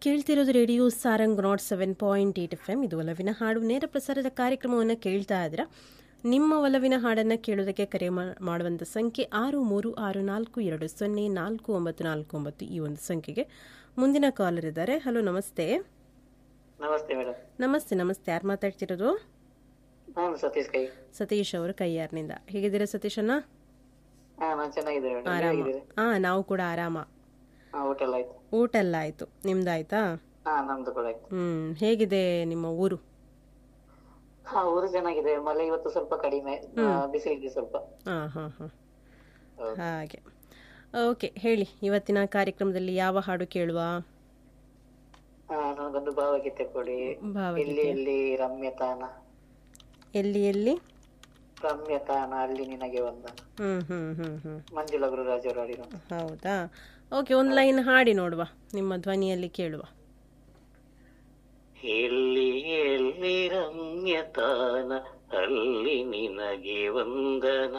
ಕೇಳ್ತಿರೋದು radio Sarang nought seven point eight F M ಇದು ಒಲವಿನ ಹಾಡು ನೇರ ಪ್ರಸಾರದ ಕಾರ್ಯಕ್ರಮವನ್ನು ಕೇಳ್ತಾ ಇದ್ದೀರಾ ನಿಮ್ಮ ಒಲವಿನ ಹಾಡನ್ನು ಕೇಳೋದಕ್ಕೆ ಕರೆ ಮಾ- ಮಾಡುವಂಥ ಸಂಖ್ಯೆ ಆರು ಮೂರು ಆರು ನಾಲ್ಕು ಎರಡು ಸೊನ್ನೆ ನಾಲ್ಕು ಒಂಬತ್ತು ನಾಲ್ಕು ಒಂಬತ್ತು ಈ ಒಂದು ಸಂಖ್ಯೆಗೆ ಮುಂದಿನ ಕಾಲರ್ ಇದ್ದಾರೆ ಹಲೋ ನಮಸ್ತೆ ನಮಸ್ತೆ ಮೇಡಮ್ ನಮಸ್ತೆ ನಮಸ್ತೆ ಯಾರು ಮಾತಾಡ್ತಿರೋದು ನಾನು ಸತೀಶ್ ಕೈ ಸತೀಶ್ ಅವರು ಕೈಯಾರ್ನಿಂದ ಹೇಗಿದ್ದೀರಾ ಸತೀಶಣ್ಣ ಹಾ ನಾನು ಚೆನ್ನಾಗಿದ್ದೇನೆ ಮೇಡಮ್ ಆರಾಮ ಹೇಗಿದ್ದೀರಿ ಹಾಂ ನಾವು ಕೂಡ ಆರಾಮ ಹಾ ಊಟ ಎಲ್ಲ ಆಯ್ತು ಊಟ ಎಲ್ಲ ಆಯಿತು ನಿಮ್ದಾಯ್ತಾ ಹಾ ನಮ್ದು ಕೂಡ ಆಯ್ತು ಹ್ಞೂ ಹೇಗಿದೆ ನಿಮ್ಮ ಊರು ಹಾ ಊರು ಚೆನ್ನಾಗಿದೆ ಮಳೆ ಇವತ್ತು ಸ್ವಲ್ಪ ಕಡಿಮೆ ಆ, ಬಿಸಿಲಿದೆ ಸ್ವಲ್ಪ ಹಾಂ ಹಾಂ ಹಾಂ ಹೌದು. ಹಾಗೆ ಓಕೆ ಹೇಳಿ ಇವತ್ತಿನ ಕಾರ್ಯಕ್ರಮದಲ್ಲಿ ಯಾವ ಹಾಡು ಕೇಳುವ ಹಾ ನನಗೊಂದು ಭಾವಗೀತೆ ಕೊಡಿ ಭಾವಗೀತೆ ಇಲ್ಲಿ ಇಲ್ಲಿ ರಮ್ಯತಾನ ಎಲ್ಲಿ ಎಲ್ಲಿ ರಮ್ಯತಾನ ಅಲ್ಲಿ ನಿನಗೆ ಒಂದನ ಹ್ಞೂ ಹ್ಞೂ ಹ್ಞೂ ಹ್ಞೂ ಮಂಜುಳಾ ಗುರುರಾಜ್ ಅವರು ಹಾಡಿರೋ ಹೌದಾ ಓಕೆ ಒಂದು ಲೈನ್ ಹಾಡಿ ನೋಡುವ ನಿಮ್ಮ ಧ್ವನಿಯಲ್ಲಿ ಕೇಳುವ ಎಲ್ಲಿ ಎಲ್ಲಿ ರಮ್ಯತಾನ ಅಲ್ಲಿ ನಿನಗೆ ವಂದನ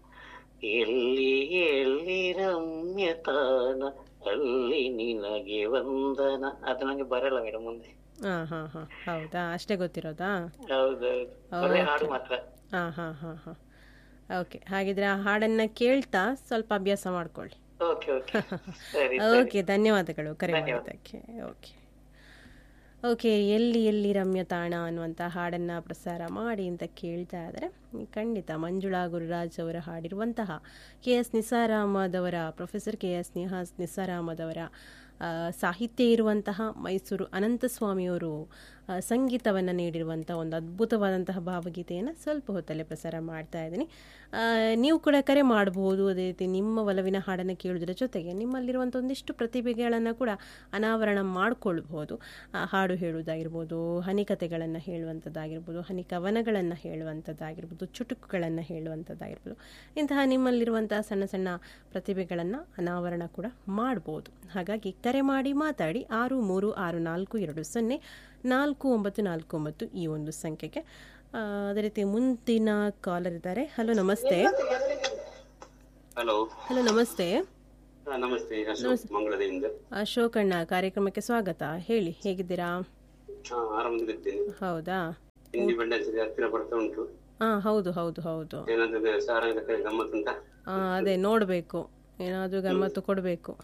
ಎಲ್ಲಿ ಎಲ್ಲಿ ರಮ್ಯತಾನ ಅಲ್ಲಿ ನಿನಗೆ ವಂದನ ಅದು ನಂಗೆ ಬರಲ್ಲ ಮೇಡಮ್ ಮುಂದೆ ಹಾಂ ಹಾಂ ಹಾಂ ಹೌದಾ ಅಷ್ಟೇ ಗೊತ್ತಿರೋದಾ ಹೌದೌದು ಒಳ್ಳೆ ಹಾಡು ಮಾತ್ರ ಹಾಂ ಹಾಂ ಹಾಂ ಹಾಂ ಓಕೆ ಹಾಗಿದ್ರೆ ಆ ಹಾಡನ್ನು ಕೇಳ್ತಾ ಸ್ವಲ್ಪ ಅಭ್ಯಾಸ ಮಾಡ್ಕೊಳ್ಳಿ ಓಕೆ ಓಕೆ ಸರಿ ಓಕೆ ಧನ್ಯವಾದಗಳು ಕರೆ ಮಾಡಿದ್ದಕ್ಕೆ ಓಕೆ ಓಕೆ ಎಲ್ಲಿ ಎಲ್ಲಿ ರಮ್ಯ ತಾಣ ಅನ್ನುವಂಥ ಹಾಡನ್ನು ಪ್ರಸಾರ ಮಾಡಿ ಅಂತ ಕೇಳ್ತಾ ಇದ್ದಾರೆ ಖಂಡಿತ ಮಂಜುಳಾ ಗುರುರಾಜ್ ಅವರು ಹಾಡಿರುವಂತಹ ಕೆ ಎಸ್ ನಿಸಾರ್ ಅಹಮದ್ ಅವರ ಪ್ರೊಫೆಸರ್ ಕೆ ಎಸ್ ನಿಹಾಸ್ ನಿಸಾರ್ ಅಹಮದ್ ಅವರ ಆ, ಸಾಹಿತ್ಯ ಇರುವಂತಹ ಮೈಸೂರು ಅನಂತಸ್ವಾಮಿಯವರು ಆ, ಸಂಗೀತವನ್ನು ನೀಡಿರುವಂಥ ಒಂದು ಅದ್ಭುತವಾದಂತಹ ಭಾವಗೀತೆಯನ್ನು ಸ್ವಲ್ಪ ಹೊತ್ತಲ್ಲೇ ಪ್ರಸಾರ ಮಾಡ್ತಾ ಇದ್ದೀನಿ ಆ, ನೀವು ಕೂಡ ಕರೆ ಮಾಡಬಹುದು ಅದೇ ರೀತಿ ನಿಮ್ಮ ಒಲವಿನ ಹಾಡನ್ನು ಕೇಳೋದ್ರ ಜೊತೆಗೆ ನಿಮ್ಮಲ್ಲಿರುವಂಥ ಒಂದಿಷ್ಟು ಪ್ರತಿಭೆಗಳನ್ನು ಕೂಡ ಅನಾವರಣ ಮಾಡಿಕೊಳ್ಬಹುದು ಆ, ಹಾಡು ಹೇಳುವುದಾಗಿರ್ಬೋದು ಹನಿಕತೆಗಳನ್ನು ಹೇಳುವಂಥದ್ದಾಗಿರ್ಬೋದು ಹನಿ ಕವನಗಳನ್ನು ಹೇಳುವಂಥದ್ದಾಗಿರ್ಬೋದು ಚುಟುಕುಗಳನ್ನು ಹೇಳುವಂಥದ್ದಾಗಿರ್ಬೋದು ಇಂತಹ ನಿಮ್ಮಲ್ಲಿರುವಂತಹ ಸಣ್ಣ ಸಣ್ಣ ಪ್ರತಿಭೆಗಳನ್ನು ಅನಾವರಣ ಕೂಡ ಮಾಡ್ಬೋದು ಹಾಗಾಗಿ ಕರೆ ಮಾಡಿ ಮಾತಾಡಿ ಆರು ಮೂರು ಆರು ನಾಲ್ಕು ಎರಡು ಸೊನ್ನೆ ನಾಲ್ಕು ಒಂಬತ್ತು ನಾಲ್ಕು ಒಂಬತ್ತು ಈ ಒಂದು ಸಂಖ್ಯೆಗೆ ಆ, ಅದೇ ರೀತಿ ಮುಂದಿನ ಕಾಲರ್ ಇದ್ದಾರೆ ಹಲೋ ನಮಸ್ತೆ ಹಲೋ ಹಲೋ ನಮಸ್ತೆ ಹಾ, ನಮಸ್ತೆ ಅಶೋಕ್ ಮಂಗಳದಿಂದ ಅಶೋಕ್ ಅಣ್ಣ ಕಾರ್ಯಕ್ರಮಕ್ಕೆ ಸ್ವಾಗತ ಹೇಳಿ ಹೇಗಿದ್ದೀರಾ ಹಾ ಆರಾಮದಲ್ಲಿದ್ದೇನೆ ಹೌದಾ ಹಿಂದಿ ಬಂಡಾಚೇರಿ ಹತ್ತಿರ ಬರ್ತಾ ಉಂಟು ಹಾಂ ಹೌದು ಹೌದು ಹೌದು ಏನಾದ್ರು ಸಾರಂಗ ಕೈ ಗಮ್ಮತ್ತುಂಟಾ ಆ, ಅದೇ ನೋಡಬೇಕು ಏನಾದರೂ ಗಮ್ಮತ್ತು ಕೊಡಬೇಕು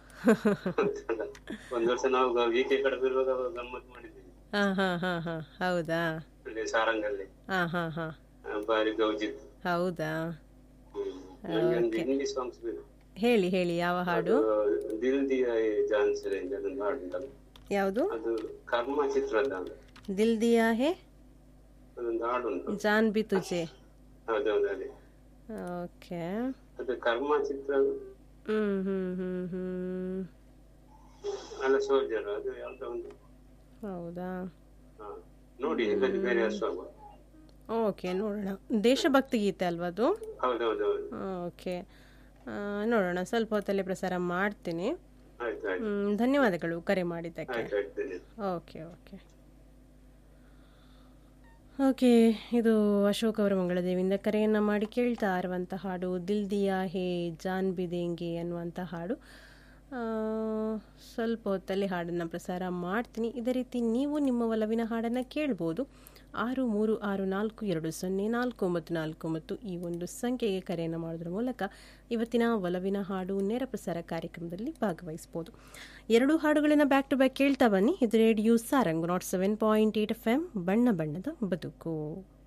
ಒಂದ್ ವರ್ಷ ನಾವು ವೀಕೆ ಕಳೆದಿರುವಾಗ ಗಮ್ಮತ್ತು ಮಾಡಿದ್ದೀವಿ ಹಾಂ ಹಾಂ ಹಾಂ ಹಾಂ ಹೌದಾ ಅಲ್ಲಿ ಸಾರಂಗಲ್ಲಿ ಹಾಂ ಹಾಂ ಹಾಂ ಆ, ಬಾರಿ ಗೌಜಿತ್ತು ಹೌದಾ ಹ್ಮ್. ನಂಗೆ ಒಂದು ಹಿಂದಿ ಸಾಂಗ್ಸ್ ಬೇಕು ಹೇಳಿ ಹೇಳಿ ಯಾವ ಹಾಡು ಅದು ದಿಲ್ ದಿಯಾ ಯೇ ಜಾನ್ ಸೆ ರೇಂಜ್ ಅದೊಂದು ಹಾಡು ಉಂಟಲ್ಲ ಯಾವುದು ಅದು ಕರ್ಮ ಚಿತ್ರದ ಅದು. ದಿಲ್ ದಿಯಾ ಹೇ ಅದೊಂದು ಹಾಡು ಉಂಟು ಜಾನ್ ಬಿ ತುಜೆ ಹೌದೌದು ಅದೇ ಓಕೆ ಅದು ಕರ್ಮ ಚಿತ್ರ ಹ್ಞೂ ಹ್ಞೂ ಹ್ಞೂ ಹ್ಞೂ ಅಲ್ಲ ಸೋಲ್ಜರ್ ಅದು ಯಾವ್ದೋ ಒಂದು ಹೌದಾ ಹಾ. ನೋಡಿ ಇಲ್ಲದೆ ಬೇರೆ ಅಶ್ವಾಗ ಓಕೆ ನೋಡೋಣ ದೇಶಭಕ್ತಿ ಗೀತೆ ಅಲ್ವಾ ಅದು ಹೌದೌದೌದು ಓಕೆ ಆ, ನೋಡೋಣ ಸ್ವಲ್ಪ ಹೊತ್ತಲ್ಲೇ ಪ್ರಸಾರ ಮಾಡ್ತೀನಿ ಆಯ್ತು ಆಯ್ತು ಹ್ಮ್, ಧನ್ಯವಾದಗಳು ಕರೆ ಮಾಡಿದ್ದಕ್ಕೆ ಆಯ್ತು ಆಯ್ತು ಧನ್ಯವಾದ. ಓಕೆ ಓಕೆ ಓಕೆ ಇದು ಅಶೋಕ್ ಅವರ ಮಂಗಳದೇವಿಯಿಂದ ಕರೆಯನ್ನು ಮಾಡಿ ಕೇಳ್ತಾ ಇರುವಂಥ ಹಾಡು ದಿಲ್ ದಿಯಾ ಹೇ ಜಾನ್ ಬಿದೇಂಗೆ ಅನ್ನುವಂಥ ಹಾಡು ಆ, ಸ್ವಲ್ಪ ಹೊತ್ತಲ್ಲಿ ಹಾಡನ್ನು ಪ್ರಸಾರ ಮಾಡ್ತೀನಿ ಇದೇ ರೀತಿ ನೀವು ನಿಮ್ಮ ಒಲವಿನ ಹಾಡನ್ನು ಕೇಳ್ಬೋದು ಆರು ಮೂರು ಆರು ನಾಲ್ಕು ಎರಡು ಸೊನ್ನೆ ನಾಲ್ಕು ಒಂಬತ್ತು ನಾಲ್ಕು ಒಂಬತ್ತು ಈ ಒಂದು ಸಂಖ್ಯೆಗೆ ಕರೆಯನ್ನು ಮಾಡೋದ್ರ ಮೂಲಕ ಇವತ್ತಿನ ಒಲವಿನ ಹಾಡು ನೇರ ಪ್ರಸಾರ ಕಾರ್ಯಕ್ರಮದಲ್ಲಿ ಭಾಗವಹಿಸ್ಬೋದು ಎರಡು ಹಾಡುಗಳನ್ನು ಬ್ಯಾಕ್ ಟು ಬ್ಯಾಕ್ ಕೇಳ್ತಾ ಬನ್ನಿ ಇದು radio Sarang nought seven point eight F M ಬಣ್ಣ ಬಣ್ಣದ ಬದುಕು